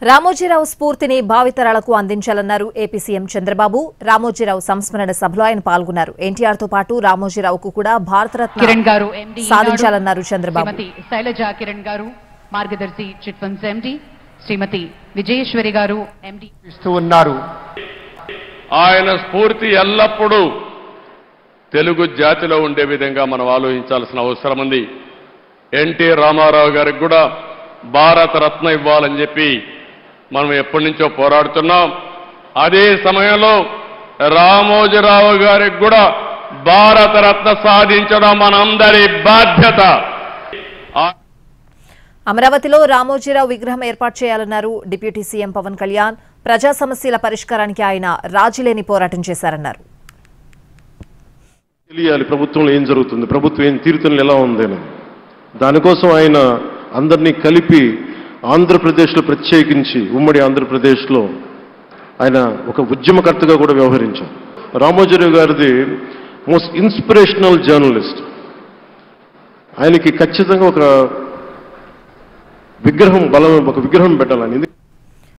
రామోజీరావు స్ఫూర్తిని భావితరాలకు అందించాలన్నారు ఏపీ సీఎం చంద్రబాబు రామోజీరావు సంస్మరణ సభలో ఆయన పాల్గొన్నారు ఎన్టీఆర్ తో పాటు రామోజీరావుకు కూడా భారతరత్న కిరణ్ గారు ఎండి సాధించాలన్నారు చంద్రబాబు శ్రీమతి Shailaja Kiran garu Margadarsi chit funds MD Shrimati Vijayeswari garu MD ఇస్తూ ఉన్నారు ఆయన స్ఫూర్తి ఎల్లప్పుడూ తెలుగు జాతిలో ఉండే విధంగా మనం ఆలోచించాల్సిన అవసరం ఉంది ఎన్టీ రామారావు గారికి కూడా భారత రత్న ఇవ్వాలని చెప్పి మనం ఎప్పటి నుంచో పోరాడుతున్నాం అదే సమయంలో రామోజీరావు గారికి కూడా భారత రత్న సాధించడం మనందరి బాధ్యత ఆ- అమరావతిలో రామోజీరావు విగ్రహం ఏర్పాటు చేయాలన్నారు డిప్యూటీ సీఎం పవన్ కళ్యాణ్ ప్రజా సమస్యల పరిష్కారానికి ఆయన రాజీలేని పోరాటం చేశారన్నారు తెలియాలి ప్రభుత్వంలో ఏం జరుగుతుంది ప్రభుత్వం ఏం తీరుతలు ఎలా ఉంది అని దానికోసం ఆయన అందరినీ కలిపి ఆంధ్రప్రదేశ్లో ప్రత్యేకించి ఉమ్మడి ఆంధ్రప్రదేశ్లో ఆయన ఒక ఉద్యమకర్తగా కూడా వ్యవహరించారు రామోజీరావు గారిది మోస్ట్ ఇన్స్పిరేషనల్ జర్నలిస్ట్ ఆయనకి ఖచ్చితంగా ఒక విగ్రహం బలం ఒక విగ్రహం పెట్టాలని ఎందుకంటే